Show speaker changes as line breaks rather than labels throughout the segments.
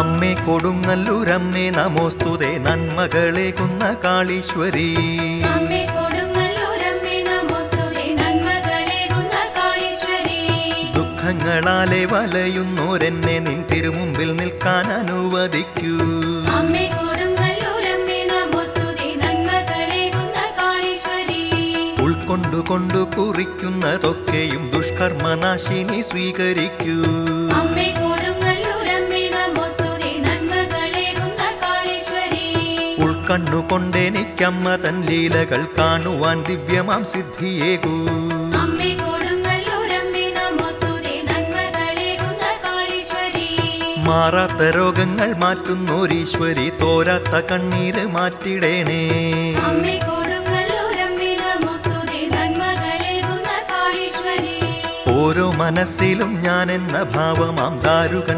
അമ്മേ കൊടുങ്ങല്ലൂരമ്മേ നമോസ്തുതേ നന്മകളേകുന്ന കാളീശ്വരി
അമ്മേ കൊടുങ്ങല്ലൂരമ്മേ നമോസ്തുതേ നന്മകളേകുന്ന കാളീശ്വരി
ദുഃഖങ്ങളാലെ വലയുന്നോരെന്നെ നിൻ തിരുമുമ്പിൽ നിൽക്കാൻ അനുവദിക്കൂ
അമ്മേ കൊടുങ്ങല്ലൂരമ്മേ നമോസ്തുതേ നന്മകളേകുന്ന കാളീശ്വരി
ഉൾക്കൊണ്ടു കൊണ്ടു കുറിക്കുന്നതൊക്കെയും ദുഷ്കർമ്മനാശിനി സ്വീകരിക്കൂ
അമ്മേ കൊടുങ്ങല്ലൂരമ്മേ നമോസ്തുതേ നന്മകളേകുന്ന കാളീശ്വരി
ഉൾക്കണ്ണു കൊണ്ടെനിക്കമ്മ തൻ ലീലകൾ കാണുവാൻ ദിവ്യമാം സിദ്ധിയേകൂ
അമ്മേ കൊടുങ്ങല്ലൂരമ്മേ നമോസ്തുതേ നന്മകളേകുന്ന കാളീശ്വരി
മാറാത്ത രോഗങ്ങൾ മാറ്റുന്നോരീശ്വരി തോരാത്ത കണ്ണീര് മാറ്റിടേണേ
അമ്മേ കൊടുങ്ങല്ലൂരമ്മേ നമോസ്തുതേ നന്മകളേകുന്ന കാളീശ്വരി
ഓരോ മനസ്സിലും ഞാൻ എന്ന ഭാവമാം ദാരുകൻ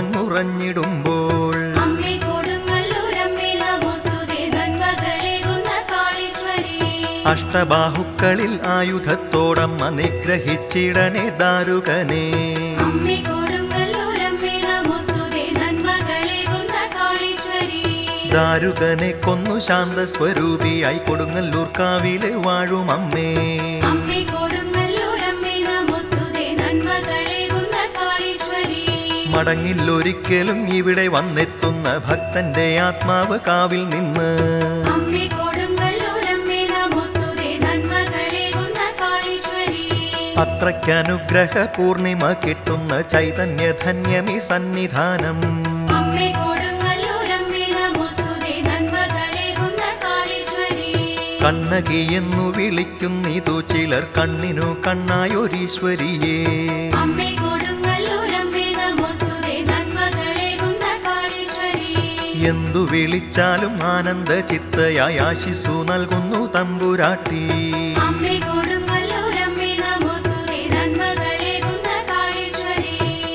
നിന്നങ്ങുറഞ്ഞിടുമ്പോൾ
അമ്മേ കൊടുങ്ങല്ലൂരമ്മേ നമോസ്തുതേ നന്മകളേകുന്ന കാളീശ്വരി
അഷ്ടബാഹുക്കളിൽ ആയുധത്തോടമ്മ നിഗ്രഹിച്ചിടണേ ദാരുകനെ
അമ്മേ കൊടുങ്ങല്ലൂരമ്മേ നമോസ്തുതേ നന്മകളേകുന്ന കാളീശ്വരി
ദാരുകനെ കൊന്നു ശാന്ത സ്വരൂപിയായി കൊടുങ്ങല്ലൂർ കാവില് വാഴും അമ്മേ
അമ്മേ കൊടുങ്ങല്ലൂരമ്മേ നമോസ്തുതേ നന്മകളേകുന്ന കാളീശ്വരി
മടങ്ങില്ലൊരിക്കലും ഇവിടെ വന്നെത്തുന്ന ഭക്തന്റെ ആത്മാവ് കാവിൽ നിന്ന്
അമ്മേ കൊടുങ്ങല്ലൂരമ്മേ നമോസ്തുതേ നന്മകളേകുന്ന കാളീശ്വരി
അത്രയ്ക്കനുഗ്രഹ പൂർണിമ കിട്ടുന്ന ചൈതന്യധന്യമി സന്നിധാനം
അമ്മേ കൊടുങ്ങല്ലൂരമ്മേ നമോസ്തുതേ നന്മകളേകുന്ന കാളീശ്വരി
കണ്ണകി എന്നു വിളിക്കുന്നിതു ചിലർ കണ്ണിനു കണ്ണായൊരീശ്വരിയേ
അമ്മേ കൊടുങ്ങല്ലൂരമ്മേ നമോസ്തുതേ നന്മകളേകുന്ന കാളീശ്വരി
എന്തു വിളിച്ചാലും ആനന്ദ ചിത്തയായി ആശിസു നൽകുന്നു തമ്പുരാട്ടി
അമ്മേ കൊടുങ്ങല്ലൂരമ്മേ നമോസ്തുതേ നന്മകളേകുന്ന കാളീശ്വരി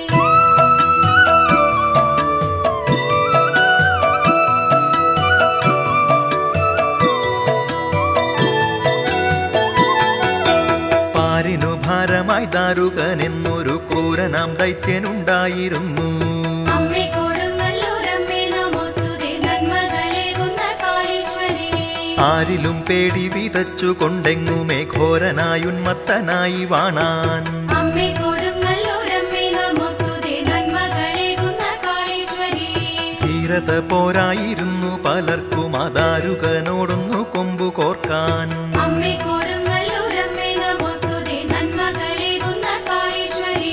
പാരിനു ഭാരമായി ദാരുകൻ എന്നൊരു ക്രൂരനാം ദൈത്യനുണ്ടായിരുന്നു
അമ്മേ കൊടുങ്ങല്ലൂരമ്മേ നമോസ്തുതേ നന്മകളേകുന്ന കാളീശ്വരി
ആരിലും പേടി വിതച്ചു കൊണ്ടെങ്ങുമേ ഘോരനായുന്മത്തനായി വാണാൻ
അമ്മേ കൊടുങ്ങല്ലൂരമ്മേ നമോസ്തുതേ നന്മകളേകുന്ന കാളീശ്വരി
ധീരത പോരായിരുന്നു പലർക്കും അദാരുകനോടൊന്നു കൊമ്പു കോർക്കാൻ
അമ്മേ കൊടുങ്ങല്ലൂരമ്മേ നമോസ്തുതേ നന്മകളേകുന്ന കാളീശ്വരി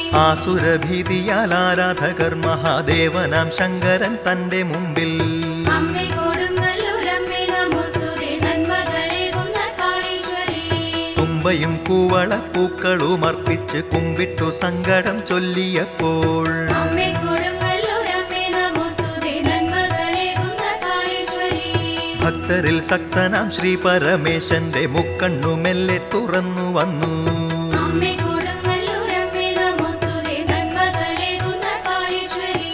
ആസുരഭീതിയാൽ ആരാധകർ മഹാദേവനാം ശങ്കരൻ തന്റെ മുമ്പിൽ
അമ്മേ കൊടുങ്ങല്ലൂരമ്മേ നമോസ്തുതേ നന്മകളേകുന്ന കാളീശ്വരി
തുമ്പയും കൂവള പൂക്കളും അർപ്പിച്ച് കുമ്പിട്ടു സങ്കടം ചൊല്ലിയപ്പോൾ
അമ്മേ കൊടുങ്ങല്ലൂരമ്മേ നമോസ്തുതേ നന്മകളേകുന്ന കാളീശ്വരി
ഭക്തരിൽ സക്തനാം ശ്രീ പരമേശന്റെ മുക്കണ്ണു മെല്ലെ തുറന്നു വന്നു
അമ്മേ കൊടുങ്ങല്ലൂരമ്മേ നമോസ്തുതേ നന്മകളേകുന്ന കാളീശ്വരി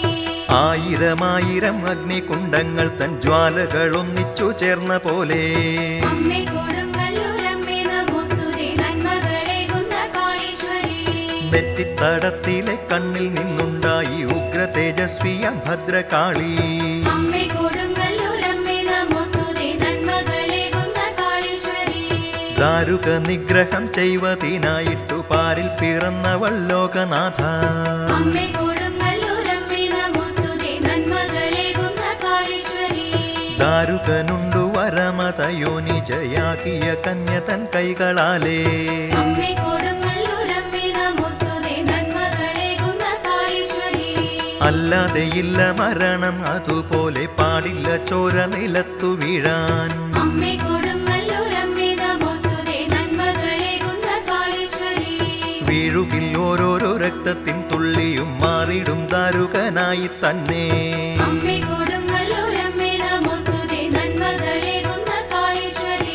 ആയിരമായിരം അഗ്നികുണ്ടങ്ങൾ തൻ ജ്വാലകൾ ഒന്നിച്ചു ചേർന്ന പോലെ
അമ്മേ കൊടുങ്ങല്ലൂരമ്മേ നമോസ്തുതേ നന്മകളേകുന്ന കാളീശ്വരി
നെറ്റിത്തടത്തിലെ കണ്ണിൽ നിന്നുണ്ടായി ഉഗ്ര തേജസ്വിയ ഭദ്രകാളി
അമ്മേ കൊടുങ്ങല്ലൂരമ്മേ നമോസ്തുതേ നന്മകളേകുന്ന കാളീശ്വരി
ദാരുക നിഗ്രഹം ചെയ്വതിനായിട്ടു പാരിൽ പിറന്നവൾ ലോകനാഥ
അമ്മേ കൊടുങ്ങല്ലൂരമ്മേ നമോസ്തുതേ നന്മകളേകുന്ന കാളീശ്വരി
ദാരുകനുണ്ടു വരമതയോനി ജയാകിയ കന്യതൻ കൈകളാലേ
അമ്മേ കൊടുങ്ങല്ലൂരമ്മേ നമോസ്തുതേ നന്മകളേകുന്ന കാളീശ്വരി
അല്ലാതെയില്ല മരണം അതുപോലെ പാടില്ല ചോര നിലത്തു വീഴാൻ
അമ്മേ കൊടുങ്ങല്ലൂരമ്മേ നമോസ്തുതേ നന്മകളേകുന്ന കാളീശ്വരി
വീഴുകിൽ ഓരോരോ രക്തത്തിൻ തുള്ളിയും മാറിടും ദാരുകനായി തന്നെ
അമ്മേ കൊടുങ്ങല്ലൂരമ്മേ നമോസ്തുതേ നന്മകളേകുന്ന കാളീശ്വരി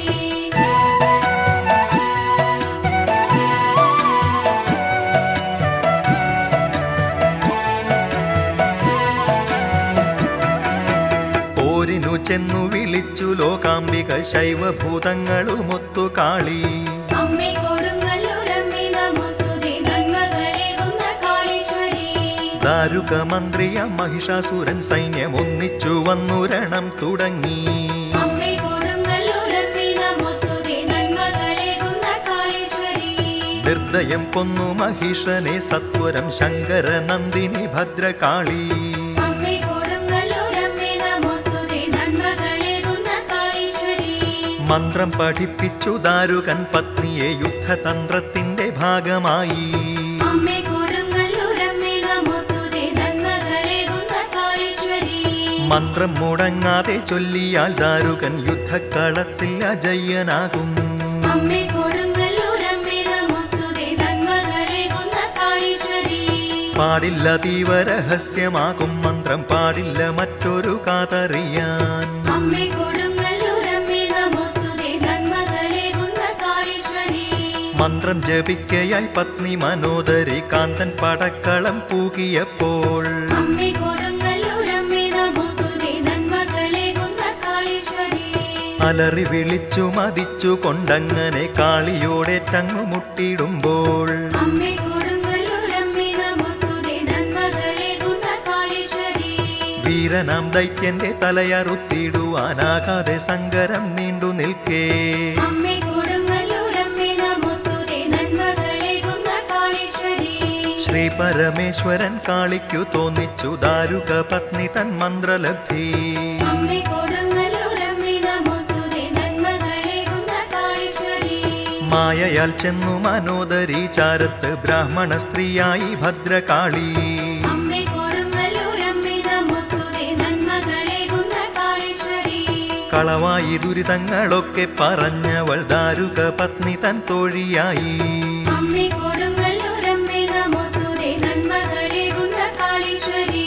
പോരിനു ചെന്നു വിളിച്ചു ലോകാംബിക ശൈവഭൂതങ്ങളുമൊത്തു കാളി
അമ്മേ കൊടുങ്ങല്ലൂരമ്മേ നമോസ്തുതേ നന്മകളേകുന്ന കാളീശ്വരി
ദാരുക മന്ത്രിയ മഹിഷാസുരൻ സൈന്യം ഒന്നിച്ചു വന്നുരണം തുടങ്ങി
അമ്മേ കൊടുങ്ങല്ലൂരമ്മേ നമോസ്തുതേ നന്മകളേകുന്ന കാളീശ്വരി
നിർദ്ദയം കൊന്നു മഹിഷനെ സത്വരം ശങ്കര നന്ദിനി ഭദ്രകാളി
അമ്മേ കൊടുങ്ങല്ലൂരമ്മേ നമോസ്തുതേ നന്മകളേകുന്ന കാളീശ്വരി
മന്ത്രം പഠിപ്പിച്ചു ദാരുകൻ പത്നിയെ യുദ്ധതന്ത്രത്തിന്റെ ഭാഗമായി
അമ്മേ കൊടുങ്ങല്ലൂരമ്മേ നമോസ്തുതേ നന്മകളേകുന്ന കാളീശ്വരി
മന്ത്രം മുടങ്ങാതെ ചൊല്ലിയാൽ ദാരുകൻ യുദ്ധക്കളത്തിൽ അജയ്യനാകും
അമ്മേ കൊടുങ്ങല്ലൂരമ്മേ നമോസ്തുതേ നന്മകളേകുന്ന കാളീശ്വരി
പാടില്ല തീവരഹസ്യമാകും മന്ത്രം പാടില്ല മറ്റൊരു കാതറിയാൻ
അമ്മേ കൊടുങ്ങല്ലൂരമ്മേ നമോസ്തുതേ നന്മകളേകുന്ന കാളീശ്വരി
മന്ത്രം ജപിക്കയായി പത്നി മനോദരി കാന്തൻ പടക്കളം പൂകിയപ്പോൾ
അമ്മേ കൊടുങ്ങല്ലൂരമ്മേ നമോസ്തുതേ നന്മകളേകുന്ന കാളീശ്വരി
അലറി വിളിച്ചു മതിച്ചു കൊണ്ടങ്ങനെ കാളിയോടേറ്റങ്ങു മുട്ടിടുമ്പോൾ
അമ്മേ കൊടുങ്ങല്ലൂരമ്മേ നമോസ്തുതേ നന്മകളേകുന്ന കാളീശ്വരി
വീരനാം ദൈത്യന്റെ തലയറുത്തിടുവാനാകാതെ സങ്കരം നീണ്ടു നിൽക്കേ
അമ്മേ കൊടുങ്ങല്ലൂരമ്മേ നമോസ്തുതേ നന്മകളേകുന്ന കാളീശ്വരി
ശ്രീ പരമേശ്വരൻ കാളിക്കു തോന്നിച്ചു ദാരുക പത്നി തൻ മന്ത്രലബ്ധി
അമ്മേ കൊടുങ്ങല്ലൂരമ്മേ നമോസ്തുതേ നന്മകളേകുന്ന കാളീശ്വരി
മായയാൽ ചെന്നു മനോദരി ചാരത്ത് ബ്രാഹ്മണ സ്ത്രീയായി ഭദ്രകാളി
അമ്മേ കൊടുങ്ങല്ലൂരമ്മേ നമോസ്തുതേ നന്മകളേകുന്ന കാളീശ്വരി
കളവായി ദുരിതങ്ങളൊക്കെ പറഞ്ഞവൾ ദാരുക പത്നി തൻ തോഴിയായി
അമ്മേ കൊടുങ്ങല്ലൂരമ്മേ നമോസ്തുതേ നന്മകളേകുന്ന കാളീശ്വരി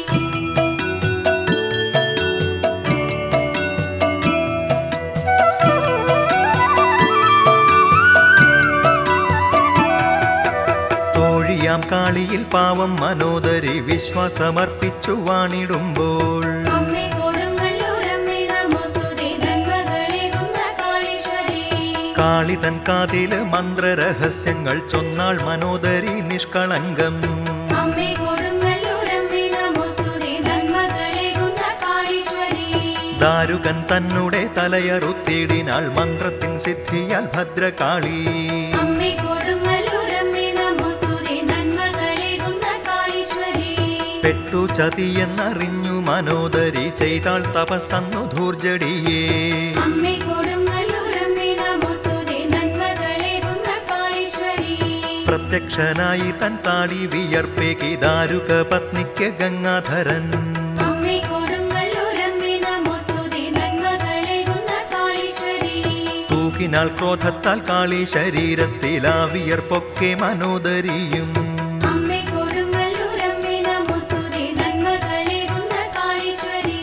തോഴിയാം കാളിയിൽ പാവം മനോദരി വിശ്വാസമർപ്പിച്ചു വാണിടുമ്പോൾ
അമ്മേ കൊടുങ്ങല്ലൂരമ്മേ നമോസ്തുതേ നന്മകളേകുന്ന കാളീശ്വരി
കാളി തൻ കാതില് മന്ത്രരഹസ്യങ്ങൾ ചൊന്നാൾ മനോദരി നിഷ്കളങ്കം
അമ്മേ കൊടുങ്ങല്ലൂരമ്മേ നമോസ്തുതേ നന്മകളേകുന്ന കാളീശ്വരി
ദാരുകൻ തന്നുടെ തലയറുത്തിടിനാൾ മന്ത്രത്തിൻ സിദ്ധിയാൽ ഭദ്രകാളി
അമ്മേ കൊടുങ്ങല്ലൂരമ്മേ നമോസ്തുതേ നന്മകളേകുന്ന കാളീശ്വരി
പെട്ടു ചതിയെന്നറിഞ്ഞു മനോദരി ചെയ്താൾ തപസ്സന്നു ധൂർജടിയേ
അമ്മേ കൊടുങ്ങല്ലൂരമ്മേ നമോസ്തുതേ നന്മകളേകുന്ന കാളീശ്വരി
പ്രത്യക്ഷനായി തൻ താടി വിയർപ്പേകി ദാരുക പത്നിക്ക് ഗംഗാധരൻ
അമ്മേ കൊടുങ്ങല്ലൂരമ്മേ നമോസ്തുതേ നന്മകളേകുന്ന കാളീശ്വരി
തൂക്കിനാൾ ക്രോധത്താൽ കാളി ശരീരത്തിൽ ആ വിയർപ്പൊക്കെ മനോദരിയും
അമ്മേ കൊടുങ്ങല്ലൂരമ്മേ നമോസ്തുതേ നന്മകളേകുന്ന കാളീശ്വരി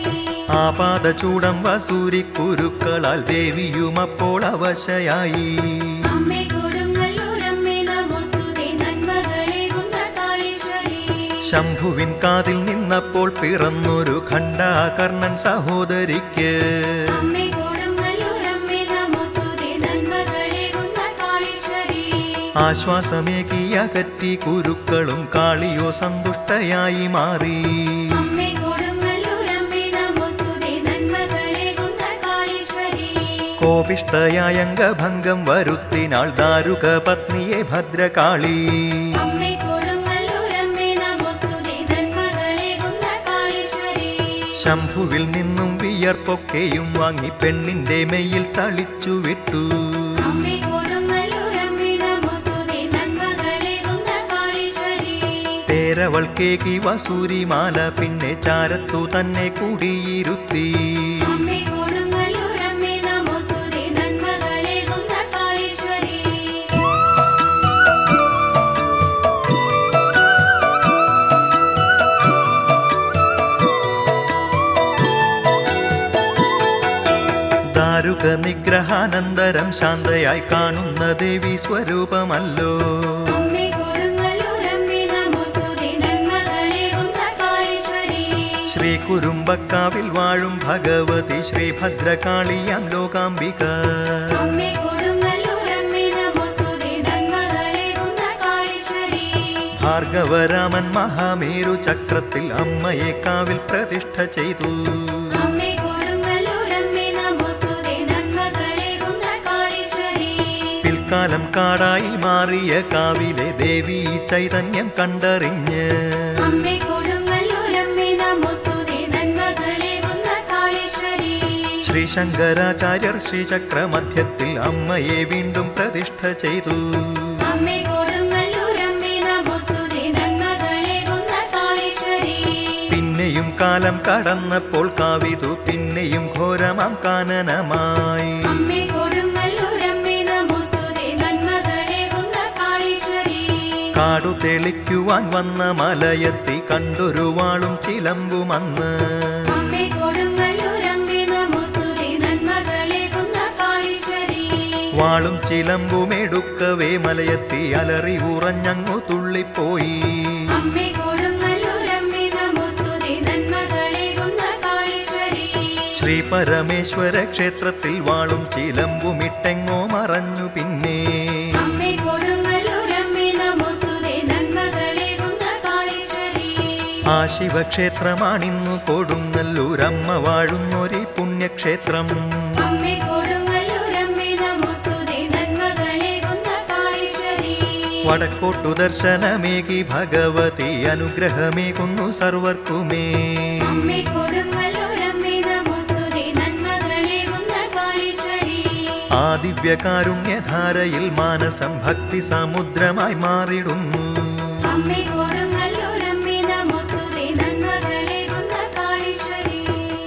ആപാദചൂടം വസൂരി കുരുക്കളാൽ ദേവിയും അപ്പോൾ അവശയായി
അമ്മേ കൊടുങ്ങല്ലൂരമ്മേ നമോസ്തുതേ നന്മകളേകുന്ന കാളീശ്വരി
ശംഭുവിൻ കാതിൽ നിന്നപ്പോൾ പിറന്നൊരു ഖണ്ഡാകർണൻ സഹോദരിക്ക്
അമ്മേ കൊടുങ്ങല്ലൂരമ്മേ നമോസ്തുതേ നന്മകളേകുന്ന കാളീശ്വരി
ആശ്വാസമേകിയ കറ്റി കുരുക്കളും കാളിയോ സന്തുഷ്ടയായി മാറി
അമ്മേ കൊടുങ്ങല്ലൂരമ്മേ നമോസ്തുതേ നന്മകളേകുന്ന കാളീശ്വരി
കോപിഷ്ടയായ അംഗഭംഗം വരുത്തിനാൾ ദാരുക പത്നിയെ ഭദ്രകാളി
അമ്മേ കൊടുങ്ങല്ലൂരമ്മേ നമോസ്തുതേ നന്മകളേകുന്ന കാളീശ്വരി
ശംഭുവിൽ നിന്നും വിയർപ്പൊക്കെയും വാങ്ങി പെണ്ണിന്റെ മെയ്യിൽ തളിച്ചു വിട്ടു
അമ്മേ കൊടുങ്ങല്ലൂരമ്മേ നമോസ്തുതേ നന്മകളേകുന്ന കാളീശ്വരി
പേരവൾ കേകി വസൂരിമാല പിന്നെ ചാരത്തു തന്നെ കൂടിയിരുത്തി
അമ്മേ കൊടുങ്ങല്ലൂരമ്മേ നമോസ്തുതേ നന്മകളേകുന്ന കാളീശ്വരി
ദാരുക നിഗ്രഹാനന്തരം ശാന്തയായി കാണുന്ന ദേവി സ്വരൂപമല്ലോ
അമ്മേ കൊടുങ്ങല്ലൂരമ്മേ നമോസ്തുതേ നന്മകളേകുന്ന കാളീശ്വരി
ശ്രീ കുരുമ്പക്കാവിൽ വാഴും ഭഗവതി ശ്രീ ഭദ്രകാളിയാം ലോകാംബിക
അമ്മേ കൊടുങ്ങല്ലൂരമ്മേ നമോസ്തുതേ നന്മകളേകുന്ന കാളീശ്വരി
ഭാർഗവരാമൻ മഹാമേരു ചക്രത്തിൽ അമ്മയെ കാവിൽ പ്രതിഷ്ഠ ചെയ്തു
അമ്മേ കൊടുങ്ങല്ലൂരമ്മേ നമോസ്തുതേ നന്മകളേകുന്ന കാളീശ്വരി
പിൽക്കാലം കാടായി മാറിയ കാവിലെ ദേവി ചൈതന്യം കണ്ടറിഞ്ഞ്
അമ്മേ കൊടുങ്ങല്ലൂരമ്മേ നമോസ്തുതേ നന്മകളേകുന്ന കാളീശ്വരി
ശ്രീ ശങ്കരാചാര്യർ ശ്രീചക്രമധ്യത്തിൽ അമ്മയെ വീണ്ടും പ്രതിഷ്ഠ ചെയ്തു
അമ്മേ കൊടുങ്ങല്ലൂരമ്മേ നമോസ്തുതേ നന്മകളേകുന്ന കാളീശ്വരി
പിന്നെയും കാലം കടന്നപ്പോൾ കാവിതു പിന്നെയും ഘോരമാം കാനനമായി
അമ്മേ കൊടുങ്ങല്ലൂരമ്മേ നമോസ്തുതേ നന്മകളേകുന്ന കാളീശ്വരി
കാടു തെളിക്കുവാൻ വന്ന മലയത്തി കണ്ടൊരു വാളും ചിലമ്പുമന്ന്
അമ്മേ കൊടുങ്ങല്ലൂരമ്മേ നമോസ്തുതേ നന്മകളേകുന്ന കാളീശ്വരി
വാളും ചിലമ്പുമെടുക്കവേ മലയത്തി അലറി ഉറഞ്ഞങ്ങു തുള്ളിപ്പോയി
അമ്മേ കൊടുങ്ങല്ലൂരമ്മേ നമോസ്തുതേ നന്മകളേകുന്ന കാളീശ്വരി
ശ്രീ പരമേശ്വര ക്ഷേത്രത്തിൽ വാളും ചിലമ്പുമിട്ടെങ്ങോ മറഞ്ഞു പിന്നെ
അമ്മേ കൊടുങ്ങല്ലൂരമ്മേ നമോസ്തുതേ നന്മകളേകുന്ന കാളീശ്വരി
ആ ശിവക്ഷേത്രമാണിന്നു കൊടുങ്ങല്ലൂരമ്മ വാഴുന്നൊരു പുണ്യക്ഷേത്രം
അമ്മേ കൊടുങ്ങല്ലൂരമ്മേ നമോസ്തുതേ നന്മകളേകുന്ന കാളീശ്വരി
വടക്കോട്ടു ദർശനമേകി ഭഗവതി അനുഗ്രഹമേകുന്നു സർവർക്കുമേ
അമ്മേ കൊടുങ്ങല്ലൂരമ്മേ നമോസ്തുതേ നന്മകളേകുന്ന കാളീശ്വരി
ആ ദിവ്യകാരുണ്യധാരയിൽ മാനസം ഭക്തി സമുദ്രമായി മാറിടുന്നു
അമ്മേ കൊടുങ്ങല്ലൂരമ്മേ നമോസ്തുതേ നന്മകളേകുന്ന കാളീശ്വരി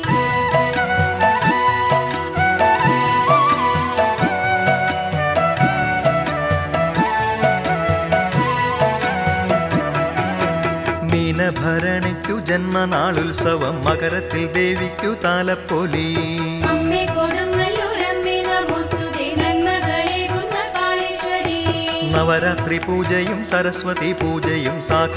മീനഭരണിക്കു ജന്മനാളുത്സവം മകരത്തിൽ ദേവിക്കു താലപ്പൊലി
അമ്മേ കൊടുങ്ങല്ലൂരമ്മേ നമോസ്തുതേ നന്മകളേകുന്ന കാളീശ്വരി
നവരാത്രി പൂജയും സരസ്വതി പൂജയും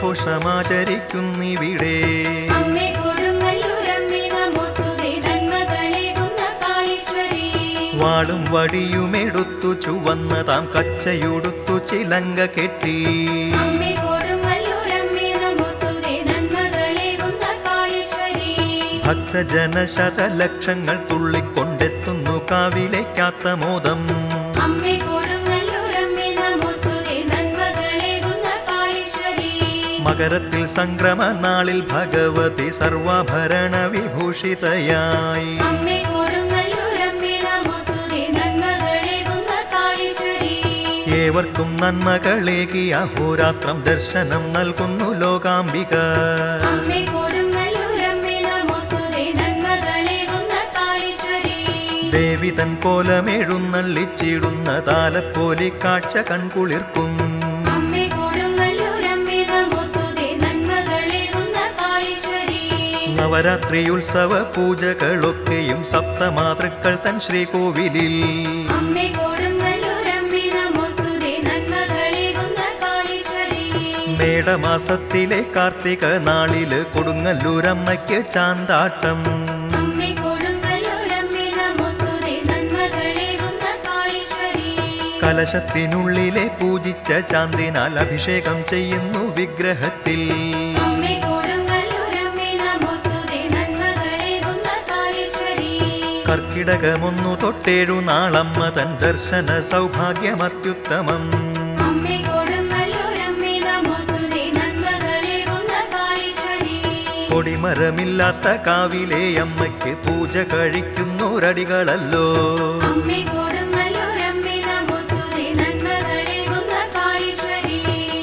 സാഘോഷമാചരിക്കുന്നിവിടെ
അമ്മേ കൊടുങ്ങല്ലൂരമ്മേ നമോസ്തുതേ നന്മകളേകുന്ന കാളീശ്വരി
വാളും വടിയുമെടുത്തു ചുവന്ന താം കച്ചയുടുത്തു ചിലങ്ക കെട്ടി
അമ്മേ കൊടുങ്ങല്ലൂരമ്മേ നമോസ്തുതേ നന്മകളേകുന്ന കാളീശ്വരി
ഭക്തജന ശതലക്ഷങ്ങൾ തുള്ളിക്കൊണ്ടെത്തുന്നു കാവിലേക്കാത്ത മോദം
അമ്മേ കൊടുങ്ങല്ലൂരമ്മേ നമോസ്തുതേ നന്മകളേകുന്ന കാളീശ്വരി
മകരത്തിൽ സംക്രമ നാളിൽ ഭഗവതി സർവാഭരണ വിഭൂഷിതയായി
അമ്മേ കൊടുങ്ങല്ലൂരമ്മേ നമോസ്തുതേ നന്മകളേകുന്ന കാളീശ്വരി
ഏവർക്കും നന്മകളേകി അഹോരാത്രം ദർശനം നൽകുന്നു ലോകാംബിക
അമ്മേ കൊടുങ്ങല്ലൂരമ്മേ നമോസ്തുതേ നന്മകളേകുന്ന കാളീശ്വരി
ദേവി തൻ കോലമെഴുന്നള്ളിച്ചിടുന്ന താലപ്പോലി കാഴ്ച കൺകുളിർക്കും
അമ്മേ കൊടുങ്ങല്ലൂരമ്മേ നമോസ്തുതേ നന്മകളേകുന്ന കാളീശ്വരി
നവരാത്രി ഉത്സവ പൂജകളൊക്കെയും സപ്തമാതൃക്കൾ തൻ ശ്രീകോവിലിൽ
അമ്മേ കൊടുങ്ങല്ലൂരമ്മേ നമോസ്തുതേ നന്മകളേകുന്ന കാളീശ്വരി
മേടമാസത്തിലെ കാർത്തിക നാളില് കൊടുങ്ങല്ലൂരമ്മയ്ക്ക് ചാന്താട്ടം
അമ്മേ കൊടുങ്ങല്ലൂരമ്മേ നമോസ്തുതേ നന്മകളേകുന്ന കാളീശ്വരി
കലശത്തിനുള്ളിലെ പൂജിച്ച ചാന്തിനാൽ അഭിഷേകം ചെയ്യുന്നു വിഗ്രഹത്തിൽ
അമ്മേ കൊടുങ്ങല്ലൂരമ്മേ നമോസ്തുതേ നന്മകളേകുന്ന കാളീശ്വരി
കർക്കിടകമൊന്നു തൊട്ടേഴു നാളമ്മ തൻ ദർശന സൗഭാഗ്യമത്യുത്തമം
അമ്മേ കൊടുങ്ങല്ലൂരമ്മേ നമോസ്തുതേ നന്മകളേകുന്ന കാളീശ്വരി
കൊടിമരമില്ലാത്ത കാവിലെ അമ്മയ്ക്ക് പൂജ കഴിക്കുന്നോരടികളല്ലോ
അമ്മേ കൊടുങ്ങല്ലൂരമ്മേ നമോസ്തുതേ നന്മകളേകുന്ന കാളീശ്വരി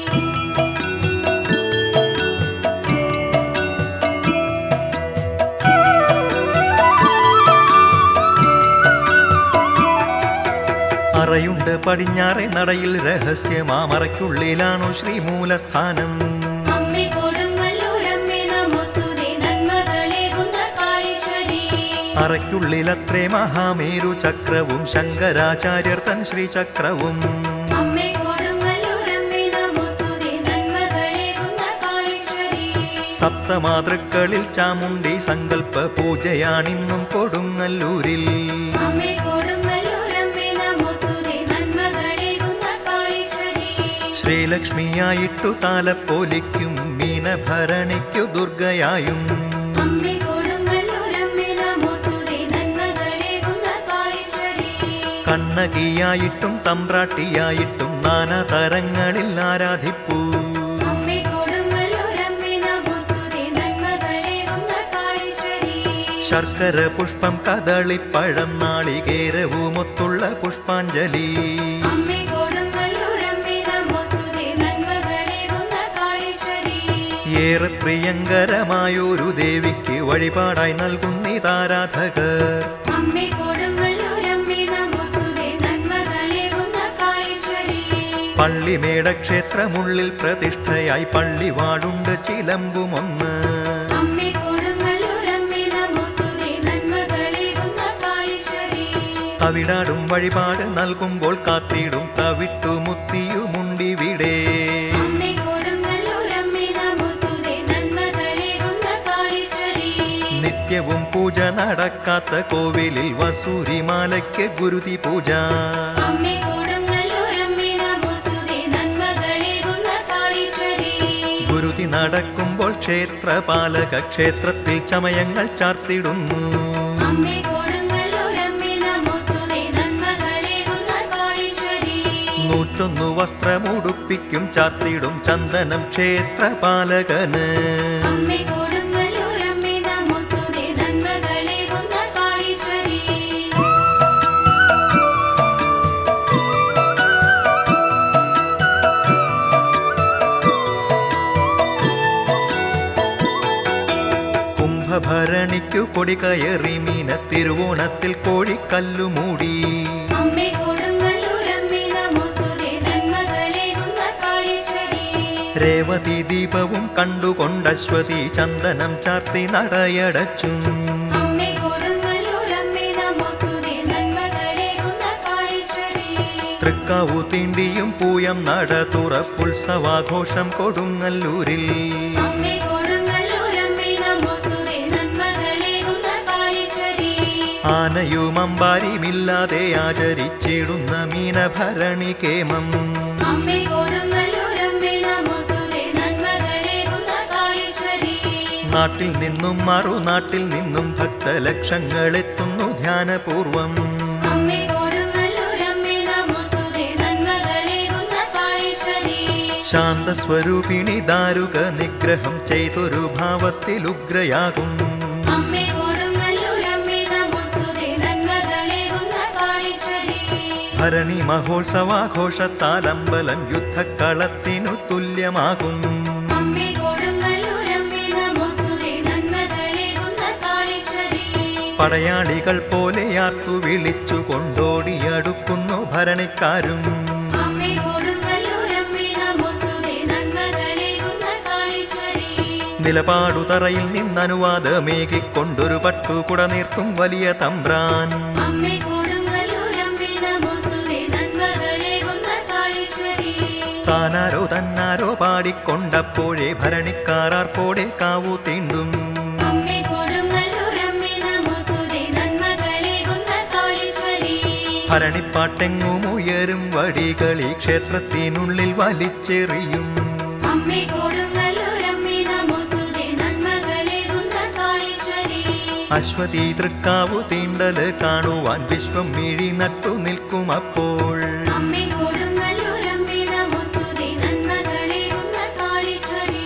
അറയുണ്ട് പടിഞ്ഞാറെ നടയിൽ രഹസ്യമാമറയ്ക്കുള്ളിലാണു ശ്രീമൂലസ്ഥാനം
അമ്മേ കൊടുങ്ങല്ലൂരമ്മേ നമോസ്തുതേ നന്മകളേകുന്ന കാളീശ്വരി
അറയ്ക്കുള്ളിലത്രേ മഹാമേരു ചക്രവും ശങ്കരാചാര്യർ തൻ ശ്രീചക്രവും
അമ്മേ കൊടുങ്ങല്ലൂരമ്മേ നമോസ്തുതേ നന്മകളേകുന്ന കാളീശ്വരി
സപ്തമാതൃക്കളിൽ ചാമുണ്ടി സങ്കല്പ പൂജയാണിന്നും കൊടുങ്ങല്ലൂരിൽ
അമ്മേ കൊടുങ്ങല്ലൂരമ്മേ നമോസ്തുതേ നന്മകളേകുന്ന കാളീശ്വരി
ശ്രീലക്ഷ്മിയായിട്ടു താലപ്പോലിക്കും മീനഭരണിക്കു ദുർഗയായും
അമ്മേ കൊടുങ്ങല്ലൂരമ്മേ നമോസ്തുതേ നന്മകളേകുന്ന കാളീശ്വരി
കണ്ണകിയായിട്ടും തമ്പ്രാട്ടിയായിട്ടും നാനാതരങ്ങളിൽ ആരാധിപ്പൂ
അമ്മേ കൊടുങ്ങല്ലൂരമ്മേ നമോസ്തുതേ നന്മകളേകുന്ന കാളീശ്വരി
ശർക്കര പുഷ്പം കദളിപ്പഴം നാളികേരവുമൊത്തുള്ള പുഷ്പാഞ്ജലി
അമ്മേ കൊടുങ്ങല്ലൂരമ്മേ നമോസ്തുതേ നന്മകളേകുന്ന കാളീശ്വരി
ഏറെ പ്രിയങ്കരമായൊരു ദേവിക്ക് വഴിപാടായി നൽകുന്നിതാരാധകർ
അമ്മേ കൊടുങ്ങല്ലൂരമ്മേ നമോസ്തുതേ നന്മകളേകുന്ന കാളീശ്വരി
പള്ളിമേട ക്ഷേത്രമുള്ളിൽ പ്രതിഷ്ഠയായി പള്ളിവാടുണ്ട് ചിലമ്പുമൊന്ന്
അമ്മേ കൊടുങ്ങല്ലൂരമ്മേ നമോസ്തുതേ നന്മകളേകുന്ന കാളീശ്വരി
തവിടാടും വഴിപാട് നൽകുമ്പോൾ കാത്തിടും തവിട്ടുമുത്തിയുമുണ്ടിവിടെ
അമ്മേ കൊടുങ്ങല്ലൂരമ്മേ നമോസ്തുതേ നന്മകളേകുന്ന കാളീശ്വരി
നിത്യവും പൂജ നടക്കാത്ത കോവിലിൽ വസൂരിമാലയ്ക്ക് ഗുരുതി പൂജ
അമ്മേ കൊടുങ്ങല്ലൂരമ്മേ നമോസ്തുതേ നന്മകളേകുന്ന കാളീശ്വരി
ഗുരുതി നടക്കുമ്പോൾ ക്ഷേത്രപാലക ക്ഷേത്രത്തിൽ ചമയങ്ങൾ ചാർത്തിടുന്നു
അമ്മേ കൊടുങ്ങല്ലൂരമ്മേ നമോസ്തുതേ നന്മകളേകുന്ന കാളീശ്വരി
നൂറ്റൊന്നു വസ്ത്രമുടുപ്പിക്കും ചാർത്തിടും ചന്ദനം ക്ഷേത്രപാലകന്
അമ്മേ കൊടുങ്ങല്ലൂരമ്മേ നമോസ്തുതേ നന്മകളേകുന്ന കാളീശ്വരി
കുംഭഭരണിക്കു കൊടി കയറി മീന തിരുവോണത്തിൽ കോഴിക്കല്ലു മൂടി
അമ്മേ കൊടുങ്ങല്ലൂരമ്മേ നമോസ്തുതേ നന്മകളേകുന്ന കാളീശ്വരി
രേവതി ദീപവും കണ്ടുകൊണ്ടശ്വതി ചന്ദനം ചാർത്തി നടയടച്ചു
അമ്മേ കൊടുങ്ങല്ലൂരമ്മേ നമോസ്തുതേ നന്മകളേകുന്ന കാളീശ്വരി
തൃക്കാവു തീണ്ടിയും പൂയം നട തുറപ്പുത്സവാഘോഷം കൊടുങ്ങല്ലൂരിൽ
അമ്മേ കൊടുങ്ങല്ലൂരമ്മേ നമോസ്തുതേ നന്മകളേകുന്ന കാളീശ്വരി
ആനയും അമ്പാരിയുമില്ലാതെ ആചരിച്ചിടുന്ന മീനഭരണി കേമം
അമ്മേ കൊടുങ്ങല്ലൂരമ്മേ നമോസ്തുതേ നന്മകളേകുന്ന കാളീശ്വരി
നാട്ടിൽ നിന്നും മറുനാട്ടിൽ നിന്നും ഭക്തലക്ഷങ്ങളെത്തുന്നു ധ്യാനപൂർവം
അമ്മേ കൊടുങ്ങല്ലൂരമ്മേ നമോസ്തുതേ നന്മകളേകുന്ന കാളീശ്വരി
ശാന്തസ്വരൂപിണി ദാരുക നിഗ്രഹം ചെയ്തൊരു ഭാവത്തിൽ ഉഗ്രയാകും
അമ്മേ കൊടുങ്ങല്ലൂരമ്മേ നമോസ്തുതേ നന്മകളേകുന്ന കാളീശ്വരി
ഭരണി മഹോത്സവാഘോഷത്താൽ അമ്പലം യുദ്ധക്കളത്തിനു തുല്യമാകും
അമ്മേ കൊടുങ്ങല്ലൂരമ്മേ നമോസ്തുതേ നന്മകളേകുന്ന കാളീശ്വരി
പടയാളികൾ പോലെ ആർത്തു വിളിച്ചു കൊണ്ടോടിയടുക്കുന്നു ഭരണിക്കാരും
അമ്മേ കൊടുങ്ങല്ലൂരമ്മേ നമോസ്തുതേ നന്മകളേകുന്ന കാളീശ്വരി
നിലപാടുതറയിൽ നിന്നനുവാദമേകിക്കൊണ്ടൊരു പട്ടുകുട നീർത്തും വലിയ തമ്പ്രാൻ
അമ്മേ കൊടുങ്ങല്ലൂരമ്മേ നമോസ്തുതേ നന്മകളേകുന്ന കാളീശ്വരി
താനാരോ തന്നാരോ പാടിക്കൊണ്ടപ്പോഴേ ഭരണിക്കാരാർപ്പോടെ കാവു തീണ്ടും
അമ്മേ കൊടുങ്ങല്ലൂരമ്മേ നമോസ്തുതേ നന്മകളേകുന്ന കാളീശ്വരി
ഭരണിപ്പാട്ടെങ്ങും ഉയരും വടികളി ക്ഷേത്രത്തിനുള്ളിൽ വലിച്ചെറിയും
അമ്മേ കൊടുങ്ങല്ലൂരമ്മേ നമോസ്തുതേ നന്മകളേകുന്ന കാളീശ്വരി
അശ്വതി തൃക്കാവു തീണ്ടല് കാണുവാൻ വിശ്വം മിഴി നട്ടു നിൽക്കും അപ്പോൾ
അമ്മേ കൊടുങ്ങല്ലൂരമ്മേ നമോസ്തുതേ നന്മകളേകുന്ന കാളീശ്വരി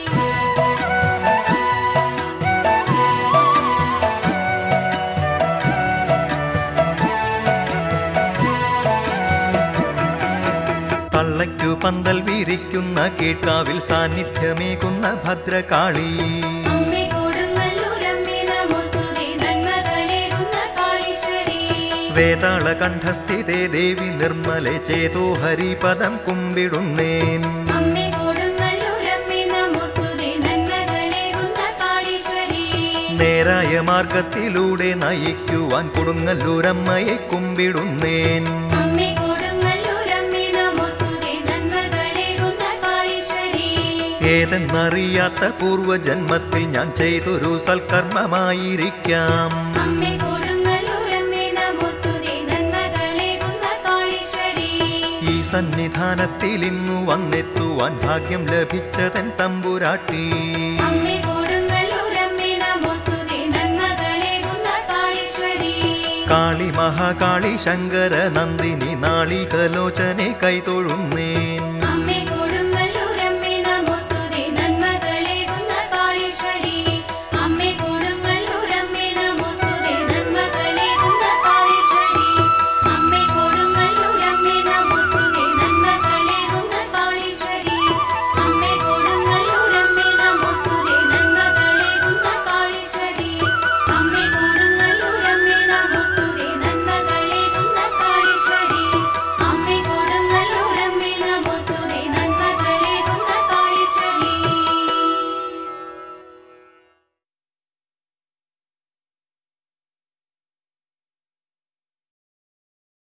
തള്ളയ്ക്കു പന്തൽ വീരിക്കുന്ന കീഴ്ക്കാവിൽ സാന്നിധ്യമേകുന്ന ഭദ്രകാളി
അമ്മേ കൊടുങ്ങല്ലൂരമ്മേ നമോസ്തുതേ നന്മകളേകുന്ന കാളീശ്വരി
വേതാള കണ്ഠസ്ഥിതേ ദേവി നിർമ്മലെ ചേതോ ഹരിപദം കുമ്പിടുന്നേൻ
അമ്മേ കൊടുങ്ങല്ലൂരമ്മേ നമോസ്തുതേ നന്മകളേകുന്ന കാളീശ്വരി
നേരായ മാർഗത്തിലൂടെ നയിക്കുവാൻ കൊടുങ്ങല്ലൂരമ്മയെ കുമ്പിടുന്നേൻ
അമ്മേ കൊടുങ്ങല്ലൂരമ്മേ നമോസ്തുതേ നന്മകളേകുന്ന കാളീശ്വരി
ഏതെന്നറിയാത്ത പൂർവജന്മത്തിൽ ഞാൻ ചെയ്തൊരു സൽക്കർമ്മമായിരിക്കാം
അമ്മേ കൊടുങ്ങല്ലൂരമ്മേ നമോസ്തുതേ നന്മകളേകുന്ന കാളീശ്വരി
ഈ സന്നിധാനത്തിൽ ഇന്നു വന്നെത്തുവാൻ ഭാഗ്യം ലഭിച്ചതൻ തമ്പുരാട്ടി
അമ്മേ കൊടുങ്ങല്ലൂരമ്മേ നമോസ്തുതേ നന്മകളേകുന്ന കാളീശ്വരി
കാളി മഹാകാളി ശങ്കര നന്ദിനി നാളികലോചനെ കൈതൊഴുന്നേ